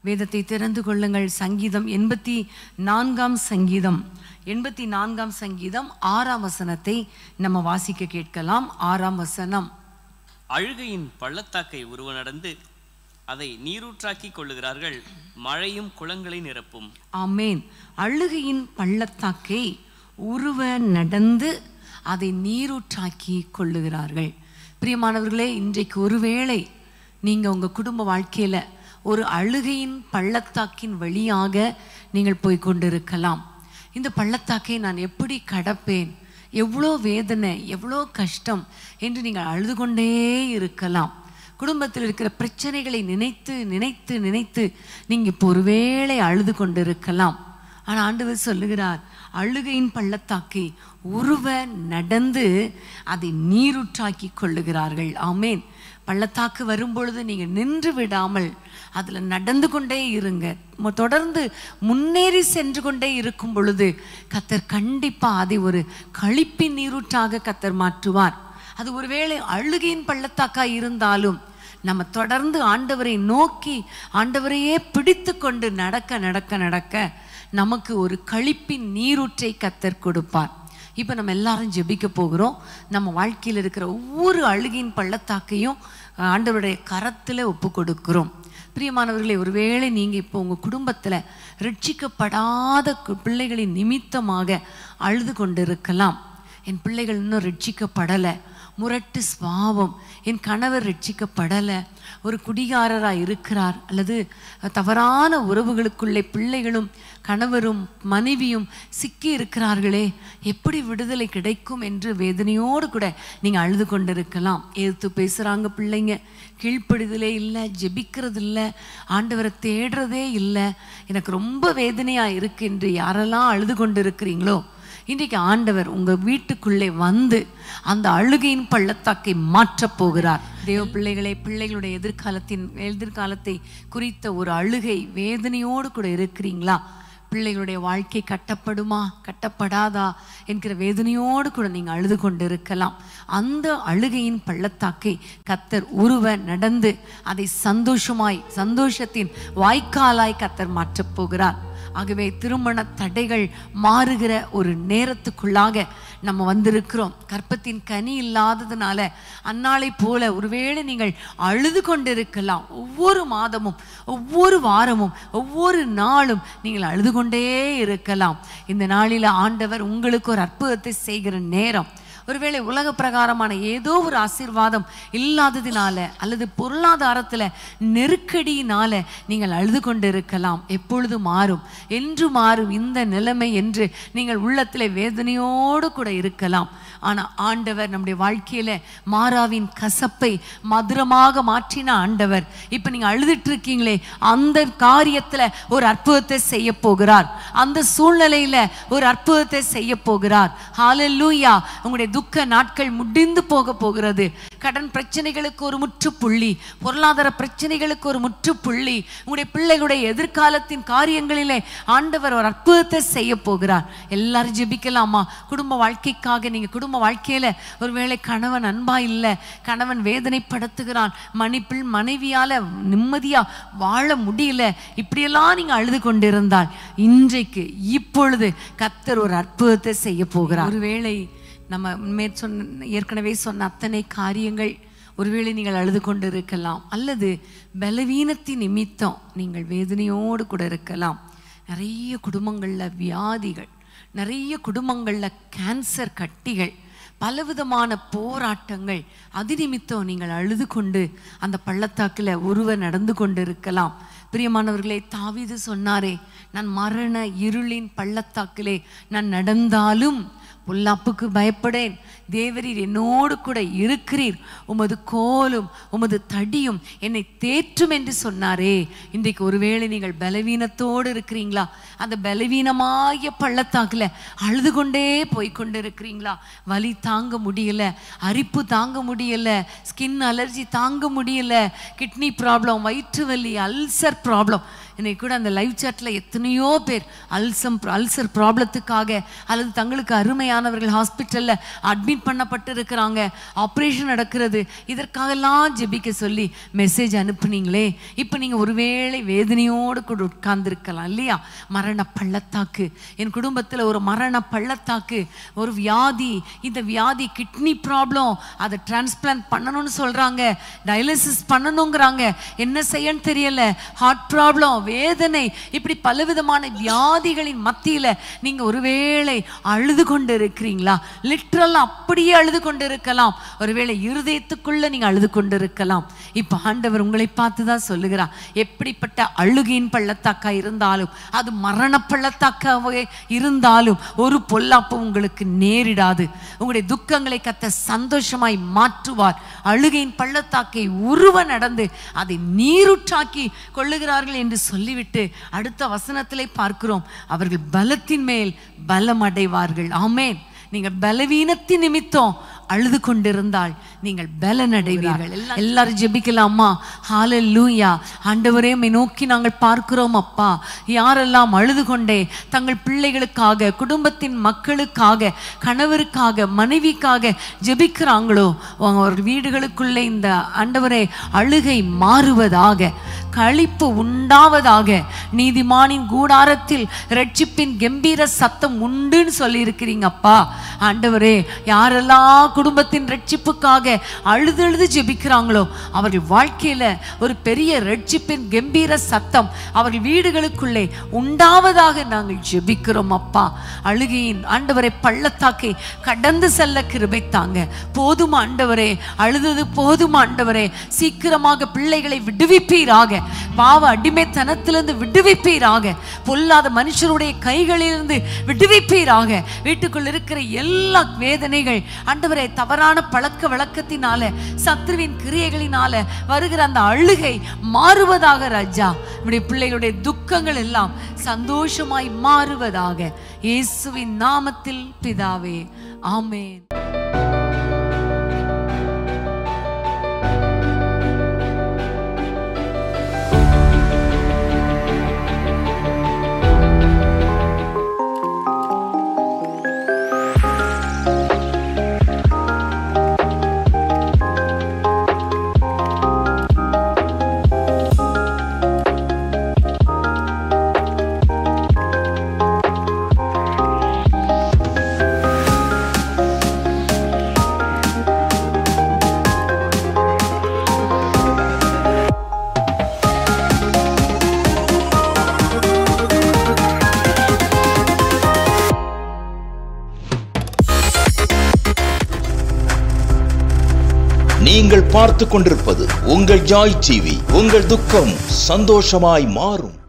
வேதத்தை திறந்து கொள்ளுங்கள் சங்கீதம் எண்பத்தி நான்காம் சங்கீதம் எண்பத்தி நான்காம் சங்கீதம் ஆறாம் வசனத்தை நம்ம வாசிக்க கேட்கலாம் ஆறாம் வசனம் அழுகையின் பள்ளத்தாக்கை உருவ நடந்து அதை நீரூற்றாக்கிக் கொள்ளுகிறார்கள் மழையும் குளங்களை நிரப்பும் ஆமேன் அழுகையின் பள்ளத்தாக்கை உருவ நடந்து அதை நீரூற்றாக்கி கொள்ளுகிறார்கள் பிரியமானவர்களே இன்றைக்கு ஒருவேளை நீங்கள் உங்கள் குடும்ப வாழ்க்கையில் ஒரு அழுகையின் பள்ளத்தாக்கின் வழியாக நீங்கள் போய் கொண்டிருக்கலாம் இந்த பள்ளத்தாக்கை நான் எப்படி கடப்பேன் எவ்வளோ வேதனை எவ்வளோ கஷ்டம் என்று நீங்கள் அழுது கொண்டே இருக்கலாம் குடும்பத்தில் இருக்கிற பிரச்சனைகளை நினைத்து நினைத்து நினைத்து நீங்கள் இப்போ ஒருவேளை அழுது கொண்டிருக்கலாம் ஆனால் ஆண்டவர் சொல்லுகிறார் அழுகையின் பள்ளத்தாக்கை உருவ நடந்து அதை நீருற்றாக்கி கொள்ளுகிறார்கள் ஆமேன் பள்ளத்தாக்கு வரும்பொழுது நீங்கள் நின்று விடாமல் அதில் நடந்து கொண்டே இருங்க மு- தொடர்ந்து முன்னேறி சென்று கொண்டே இருக்கும் பொழுது கத்தர் கண்டிப்பாக அதை ஒரு கழிப்பின் நீரூற்றாக கத்தர் மாற்றுவார் அது ஒருவேளை அழுகையின் பள்ளத்தாக்கா இருந்தாலும் நம்ம தொடர்ந்து ஆண்டவரை நோக்கி ஆண்டவரையே பிடித்து கொண்டு நடக்க நடக்க நடக்க நமக்கு ஒரு கழிப்பின் நீரூற்றை கத்தர் கொடுப்பார் இப்போ நம்ம எல்லாரும் ஜெபிக்க போகிறோம் நம்ம வாழ்க்கையில் இருக்கிற ஒவ்வொரு அழுகையின் பள்ளத்தாக்கையும் ஆண்டவருடைய கரத்தில் ஒப்பு கொடுக்கிறோம் பிரியமானவர்களே ஒருவேளை நீங்கள் இப்போ உங்கள் குடும்பத்தில் ரட்சிக்கப்படாத கு- பிள்ளைகளின் நிமித்தமாக அழுது கொண்டிருக்கலாம் என் பிள்ளைகள் இன்னும் ரட்சிக்கப்படலை முரட்டு சுவாவம் என் கணவர் ரட்சிக்கப்படலை ஒரு குடிகாரராக இருக்கிறார் அல்லது தவறான உறவுகளுக்குள்ளே பிள்ளைகளும் கணவரும் மனைவியும் சிக்கி இருக்கிறார்களே எப்படி விடுதலை கிடைக்கும் என்று வேதனையோடு கூட நீங்கள் அழுது கொண்டிருக்கலாம் எதிர்த்து பேசுகிறாங்க பிள்ளைங்க கீழ்ப்படுதலே இல்லை ஜெபிக்கிறது இல்லை ஆண்டவரை தேடுறதே இல்லை எனக்கு ரொம்ப வேதனையாக இருக்கு என்று யாரெல்லாம் அழுது கொண்டு இருக்கிறீங்களோ இன்றைக்கு ஆண்டவர் உங்க வீட்டுக்குள்ளே வந்து அந்த அழுகையின் பள்ளத்தாக்கை மாற்றப் போகிறார் தேவ பிள்ளைகளே பிள்ளைகளுடைய எதிர்காலத்தின் எதிர்காலத்தை குறித்த ஒரு அழுகை வேதனையோடு கூட இருக்கிறீங்களா பிள்ளைகளுடைய வாழ்க்கை கட்டப்படுமா கட்டப்படாதா என்கிற வேதனையோடு கூட நீங்கள் அழுது கொண்டிருக்கலாம் அந்த அழுகையின் பள்ளத்தாக்கை கத்தர் உருவ நடந்து அதை சந்தோஷமாய் சந்தோஷத்தின் வாய்க்காலாய் கத்தர் மாற்றப் போகிறார் ஆகவே திருமண தடைகள் மாறுகிற ஒரு நேரத்துக்குள்ளாக நம்ம வந்திருக்கிறோம் கற்பத்தின் கனி இல்லாததுனால அன்னாளை போல ஒருவேளை நீங்கள் அழுது கொண்டிருக்கலாம் ஒவ்வொரு மாதமும் ஒவ்வொரு வாரமும் ஒவ்வொரு நாளும் நீங்கள் அழுது கொண்டே இருக்கலாம் இந்த நாளில் ஆண்டவர் உங்களுக்கு ஒரு அற்புதத்தை செய்கிற நேரம் ஒருவேளை உலக பிரகாரமான ஏதோ ஒரு ஆசீர்வாதம் இல்லாததினால அல்லது பொருளாதாரத்தில் நெருக்கடியினால நீங்கள் அழுது கொண்டிருக்கலாம் எப்பொழுது மாறும் என்று மாறும் இந்த நிலைமை என்று நீங்கள் உள்ளத்தில் வேதனையோடு கூட இருக்கலாம் ஆனால் ஆண்டவர் நம்முடைய வாழ்க்கையில மாறாவின் கசப்பை மதுரமாக மாற்றின ஆண்டவர் இப்போ நீங்க அழுதுட்டு இருக்கீங்களே அந்த காரியத்துல ஒரு அற்புதத்தை செய்ய போகிறார் அந்த சூழ்நிலையில ஒரு அற்புதத்தை செய்ய போகிறார் ஹalleluya உங்களுடைய துக்க நாட்கள் முடிந்து போக போகிறது கடன் பிரச்சனைகளுக்கு ஒரு முற்றுப்புள்ளி பொருளாதார பிரச்சனைகளுக்கு ஒரு முற்றுப்புள்ளி உங்களுடைய பிள்ளைகளுடைய எதிர்காலத்தின் காரியங்களிலே ஆண்டவர் ஒரு அற்புதத்தை செய்ய போகிறார் எல்லாரும் ஜெபிக்கலாமா குடும்ப வாழ்க்கைக்காக நீங்க குடும்ப வாழ்க்கையில ஒருவேளை கணவன் அன்பா இல்லை கணவன் வேதனைப்படுத்துகிறான் மணிப்பிள் மனைவியால நிம்மதியா வாழ முடியல இப்படியெல்லாம் நீங்க அழுது கொண்டிருந்தால் இன்றைக்கு இப்பொழுது கத்தர் ஒரு அற்புதத்தை செய்ய போகிறார் ஒருவேளை நம்ம மேற் சொன்ன ஏற்கனவே சொன்ன அத்தனை காரியங்கள் ஒருவேளை நீங்கள் அழுது கொண்டு இருக்கலாம் அல்லது பலவீனத்தின் நிமித்தம் நீங்கள் வேதனையோடு கூட இருக்கலாம் நிறைய குடும்பங்களில் வியாதிகள் நிறைய குடும்பங்களில் கேன்சர் கட்டிகள் பலவிதமான போராட்டங்கள் அது நிமித்தம் நீங்கள் அழுது கொண்டு அந்த பள்ளத்தாக்கில் ஒருவர் நடந்து கொண்டு இருக்கலாம் பிரியமானவர்களே தாவீது சொன்னாரே நான் மரண இருளின் பள்ளத்தாக்கிலே நான் நடந்தாலும் பொல்லாப்புக்கு பயப்படேன் தேவரீர் என்னோடு கூட இருக்கிறீர் உமது கோலும் உமது தடியும் என்னை தேற்றும் என்று சொன்னாரே இன்றைக்கு ஒருவேளை நீங்கள் பலவீனத்தோடு இருக்கிறீங்களா அந்த பலவீனமாகிய பள்ளத்தாக்குல அழுது கொண்டே போய் கொண்டு இருக்கிறீங்களா வலி தாங்க முடியல அரிப்பு தாங்க முடியல ஸ்கின் அலர்ஜி தாங்க முடியல கிட்னி ப்ராப்ளம் வயிற்று வலி அல்சர் ப்ராப்ளம் இன்னைக்கு கூட அந்த லைவ் சாட்டில் எத்தனையோ பேர் அல்சம் அல்சர் ப்ராப்ளத்துக்காக அல்லது தங்களுக்கு அருமையானவர்கள் ஹாஸ்பிட்டலில் அட்மிட் பண்ணப்பட்டு இருக்கிறாங்க ஆப்ரேஷன் நடக்கிறது இதற்காகலாம் ஜெபிக்க சொல்லி மெசேஜ் அனுப்புனீங்களே இப்போ நீங்கள் ஒருவேளை வேதனையோடு கூட உட்கார்ந்துருக்கலாம் இல்லையா மரண பள்ளத்தாக்கு என் குடும்பத்தில் ஒரு மரண பள்ளத்தாக்கு ஒரு வியாதி இந்த வியாதி கிட்னி ப்ராப்ளம் அதை டிரான்ஸ்பிளான்ட் பண்ணணும்னு சொல்கிறாங்க டயாலிசிஸ் பண்ணணுங்கிறாங்க என்ன செய்யன்னு தெரியல ஹார்ட் ப்ராப்ளம் வேதனை இப்படி பலவிதமான வியாதிகளின் மத்தியில் நீங்கள் ஒருவேளை அழுது கொண்டு இருக்கிறீங்களா லிட்ரல் அப்படியே அழுது கொண்டு இருக்கலாம் ஒருவேளை இருதயத்துக்குள்ள நீங்கள் அழுது கொண்டு இருக்கலாம் இப்போ ஆண்டவர் உங்களை பார்த்து தான் சொல்லுகிறார் எப்படிப்பட்ட அழுகையின் பள்ளத்தாக்கா இருந்தாலும் அது மரண பள்ளத்தாக்காவே இருந்தாலும் ஒரு பொல்லாப்பும் உங்களுக்கு நேரிடாது உங்களுடைய துக்கங்களை கத்த சந்தோஷமாய் மாற்றுவார் அழுகையின் பள்ளத்தாக்கை உருவ நடந்து அதை நீருற்றாக்கி கொள்ளுகிறார்கள் என்று சொல்லிவிட்டு அடுத்த வசனத்திலே பார்க்கிறோம் அவர்கள் பலத்தின் மேல் பலம் அடைவார்கள் ஆமேன் நீங்கள் பலவீனத்தின் நிமித்தம் அழுது கொண்டிருந்தால் நீங்கள் பலன் அடைவீர்கள் எல்லா- எல்லாரும் ஜெபிக்கலாமா ஹalleluya ஆண்டவரே உம்மை நோக்கி நாங்கள் பார்க்கிறோம் அப்பா யாரெல்லாம் அழுது கொண்டே தங்கள் பிள்ளைகளுக்காக குடும்பத்தின் மக்களுக்காக கணவருக்காக மனைவிக்காக ஜெபிக்கிறாங்களோ அவர்கள் வீடுகளுக்குள்ளே இந்த ஆண்டவரே அழுகை மாறுவதாக களிப்பு உண்டாவதாக நீதிமானின் கூடாரத்தில் ரட்சிப்பின் கம்பீர சத்தம் உண்டுன்னு சொல்லியிருக்கிறீங்க அப்பா ஆண்டவரே யாரெல்லாம் குடும்பத்தின் ரட்சிப்புக்காக அழுது அழுது ஜெபிக்கிறாங்களோ அவர்கள் வாழ்க்கையில ஒரு பெரிய ரட்சிப்பின் கம்பீர சத்தம் அவர்கள் வீடுகளுக்குள்ளே உண்டாவதாக நாங்கள் ஜெபிக்கிறோம் அப்பா அழுகையின் ஆண்டவரை பள்ளத்தாக்கை கடந்து செல்ல கிருபை தாங்க போதும் ஆண்டவரே அழுதது போதும் ஆண்டவரே சீக்கிரமாக பிள்ளைகளை விடுவிப்பீராக பாவ அடிமைத்தனத்திலிருந்து விடுவிப்பீராக பொல்லாத மனுஷருடைய கைகளிலிருந்து விடுவிப்பீராக வீட்டுக்குள் இருக்கிற எல்லா வேதனைகள் ஆண்டவரே தவறான பழக்க வழக்கத்தினால சத்ருவின் கிரியைகளினால வருகிற அந்த அழுகை மாறுவதாக ராஜா நம்முடைய பிள்ளைகளுடைய துக்கங்கள் எல்லாம் சந்தோஷமாய் மாறுவதாக இயேசுவின் நாமத்தில் பிதாவே ஆமென் நீங்கள் பார்த்துக் கொண்டிருப்பது உங்கள் ஜாய் டிவி உங்கள் துக்கம் சந்தோஷமாய் மாறும்